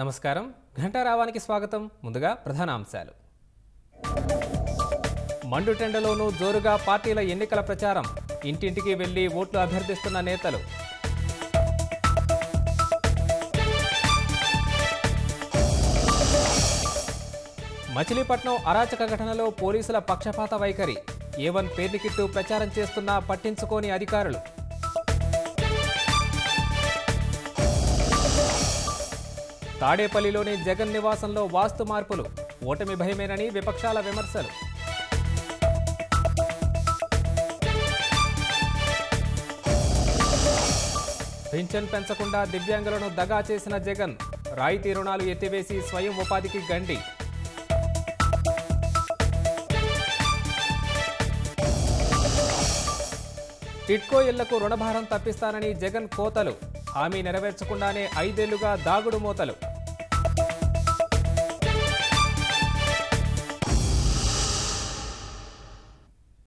నమస్కారం ఘంటారావానికి స్వాగతం ముందుగా ప్రధాన అంశాలు మండుటెండలోనూ జోరుగా పార్టీల ఎన్నికల ప్రచారం ఇంటింటికి వెళ్లి ఓట్లు అభ్యర్థిస్తున్న నేతలు మచిలీపట్నం అరాచక ఘటనలో పోలీసుల పక్షపాత వైఖరి ఏవన్ పేర్నికిట్టు ప్రచారం చేస్తున్నా పట్టించుకోని అధికారులు తాడేపల్లిలోని జగన్ నివాసంలో వాస్తు మార్పులు ఓటమి భయమేనని విపక్షాల విమర్శలు పింఛన్ పెంచకుండా దివ్యాంగులను దగా చేసిన జగన్ రాయితీ రుణాలు ఎత్తివేసి స్వయం ఉపాధికి గండి టిడ్కో ఇళ్లకు రుణభారం తప్పిస్తానని జగన్ కోతలు హామీ నెరవేర్చకుండానే ఐదేళ్లుగా దాగుడు మూతలు